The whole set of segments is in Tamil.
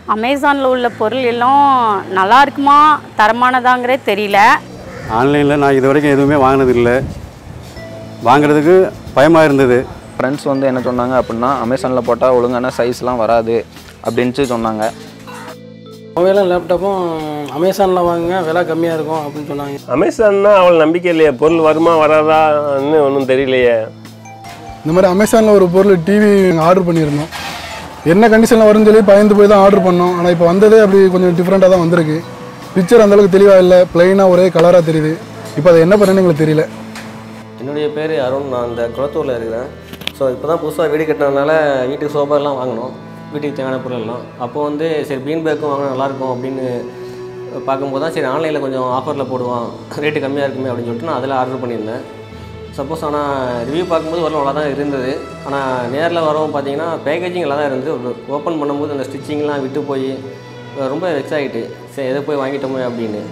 அமேசானில் உள்ள பொருள் எல்லாம் நல்லா இருக்குமா தரமானதாங்கிறே தெரியல ஆன்லைனில் நான் இது வரைக்கும் எதுவுமே வாங்கினதில்லை வாங்குறதுக்கு பயமாக இருந்தது ஃப்ரெண்ட்ஸ் வந்து என்ன சொன்னாங்க அப்படின்னா அமேசானில் போட்டால் ஒழுங்கான சைஸ்லாம் வராது அப்படின்ட்டு சொன்னாங்க மொபைலும் லேப்டாப்பும் அமேசானில் வாங்குங்க விலை கம்மியாக இருக்கும் அப்படின்னு சொன்னாங்க அமேசான்னா அவ்வளோ நம்பிக்கை இல்லையே பொருள் வருமா வராதான்னு ஒன்றும் தெரியலையே இந்த மாதிரி அமேசானில் ஒரு பொருள் டிவி ஆர்டர் பண்ணியிருந்தோம் என்ன கண்டிஷனில் வரும்னு சொல்லி பயந்து போய் தான் ஆர்டர் பண்ணோம் ஆனால் இப்போ வந்ததே அப்படி கொஞ்சம் டிஃப்ரெண்ட்டாக தான் வந்திருக்கு பிக்சர் அந்தளவுக்கு தெளிவாக இல்லை ப்ளைனாக ஒரே கலராக தெரியுது இப்போ அதை என்ன பண்ணுன்னு எங்களுக்கு தெரியல என்னுடைய பேர் அருண் நான் இந்த குளத்தூரில் இருக்கிறேன் ஸோ இப்போ தான் புதுசாக வீடு கட்டினதுனால வீட்டுக்கு சோஃபா எல்லாம் வாங்கினோம் வீட்டுக்கு தேவையான பொருள் எல்லாம் அப்போ வந்து சரி பீன் பேக்கும் வாங்கினா நல்லாயிருக்கும் அப்படின்னு பார்க்கும்போது தான் சரி ஆன்லைனில் கொஞ்சம் ஆஃபரில் போடுவான் ரேட்டு கம்மியாக இருக்குமே அப்படின்னு சொல்லிட்டு நான் அதில் ஆர்டர் பண்ணியிருந்தேன் சப்போஸ் ஆனால் ரிவ்யூ பார்க்கும்போது வரலாம் நல்லா தான் இருந்தது ஆனால் நேரில் வரவும் பார்த்தீங்கன்னா பேக்கேஜிங் நல்லா தான் இருந்தது ஓப்பன் பண்ணும்போது அந்த ஸ்டிச்சிங்லாம் விட்டு போய் ரொம்ப வெக்ஸ் ஆகிட்டு சரி எதை போய் வாங்கிட்டோமே அப்படின்னு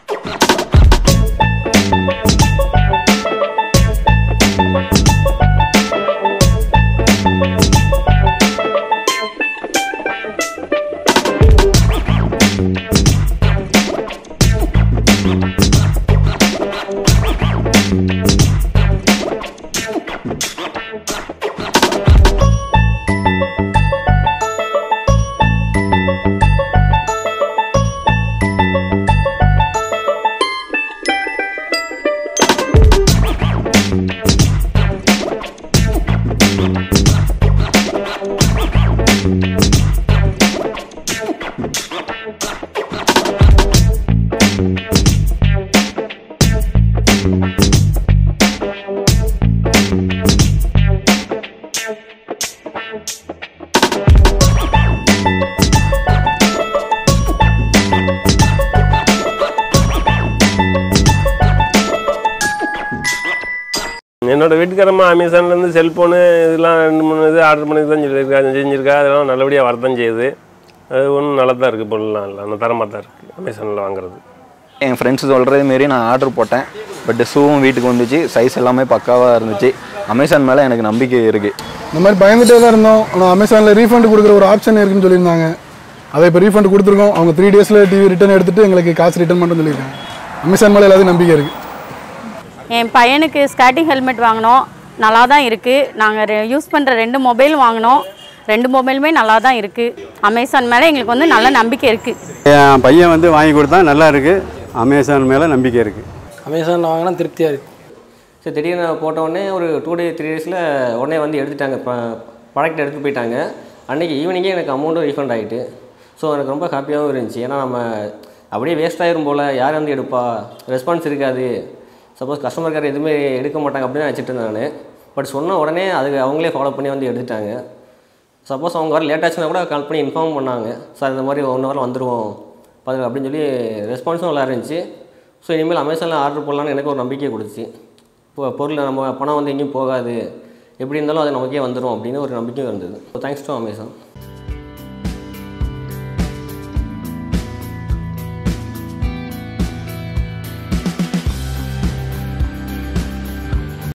என்னோட வீட்டுக்காரம்மா அமேசான்லேருந்து செல்ஃபோனு இதெல்லாம் ரெண்டு மூணு இது ஆர்டர் பண்ணி தான் சொல்லியிருக்கா செஞ்சுருக்கா அதெல்லாம் நல்லபடியாக வரதான் செய்யுது அது ஒன்றும் நல்லா தான் இருக்குது பொருள்லாம் இல்லை ஆனால் தரமாக தான் இருக்குது அமேசானில் வாங்குறது என் ஃப்ரெண்ட்ஸ் சொல்கிறது மாரி நான் ஆர்டர் போட்டேன் பட் ஷூவும் வீட்டுக்கு வந்துச்சு சைஸ் எல்லாமே பக்காவாக இருந்துச்சு அமேசான் மேலே எனக்கு நம்பிக்கை இருக்குது இந்த மாதிரி பயந்துட்டே தான் இருந்தோம் ஆனால் அமேசானில் ரீஃபண்ட் கொடுக்குற ஒரு ஆப்ஷன் இருக்குன்னு சொல்லியிருந்தாங்க அதை இப்போ ரீஃபண்ட் கொடுத்துருக்கோம் அவங்க த்ரீ டேஸில் டிவி ரிட்டர்ன் எடுத்துட்டு எங்களுக்கு காசு ரிட்டர்ன் பண்ணுறேன்னு சொல்லியிருக்காங்க அமேசான் மேலே எல்லாத்தையும் நம்பிக்கை இருக்குது என் பையனுக்கு ஸ்கேட்டிங் ஹெல்மெட் வாங்கினோம் நல்லா தான் இருக்குது நாங்கள் யூஸ் பண்ணுற ரெண்டு மொபைல் வாங்கினோம் ரெண்டு மொபைலுமே நல்லா தான் இருக்குது அமேசான் மேலே எங்களுக்கு வந்து நல்ல நம்பிக்கை இருக்குது என் பையன் வந்து வாங்கி கொடுத்தா நல்லா இருக்குது அமேசான் மேலே நம்பிக்கை இருக்குது அமேசானில் வாங்கினா திருப்தியாக இருக்குது சரி திடீர்னு போட்ட உடனே ஒரு டூ டே த்ரீ டேஸில் உடனே வந்து எடுத்துட்டாங்க ப்ராடக்ட் எடுத்துகிட்டு போயிட்டாங்க அன்றைக்கி ஈவினிங்கே எனக்கு அமௌண்ட்டும் ரீஃபண்ட் ஆகிட்டு ஸோ எனக்கு ரொம்ப ஹாப்பியாகவும் இருந்துச்சு ஏன்னா நம்ம அப்படியே வேஸ்ட் ஆயிரும் போல் யார் வந்து எடுப்பா ரெஸ்பான்ஸ் இருக்காது சப்போஸ் கஸ்டமர் கேர் எதுவுமே எடுக்க மாட்டாங்க அப்படின்னு நினச்சிட்டு இருந்தேன் நான் பட் சொன்ன உடனே அதுக்கு அவங்களே ஃபாலோ பண்ணி வந்து எடுத்துட்டாங்க சப்போஸ் அவங்க வர லேட் ஆச்சுன்னா கூட கால் பண்ணி இன்ஃபார்ம் பண்ணாங்க சார் இந்த மாதிரி ஒன் ஹவரில் வந்துடுவோம் பாருங்க அப்படின்னு சொல்லி ரெஸ்பான்ஸும் நல்லா இருந்துச்சு ஸோ இனிமேல் அமேசானில் ஆர்டர் போடலான்னு எனக்கு ஒரு நம்பிக்கை கொடுத்துச்சு இப்போ பொருள் நம்ம பணம் வந்து எங்கேயும் போகாது எப்படி இருந்தாலும் அது நமக்கே வந்துடும் அப்படின்னு ஒரு நம்பிக்கையும் இருந்தது தேங்க்ஸ் டு அமேசான்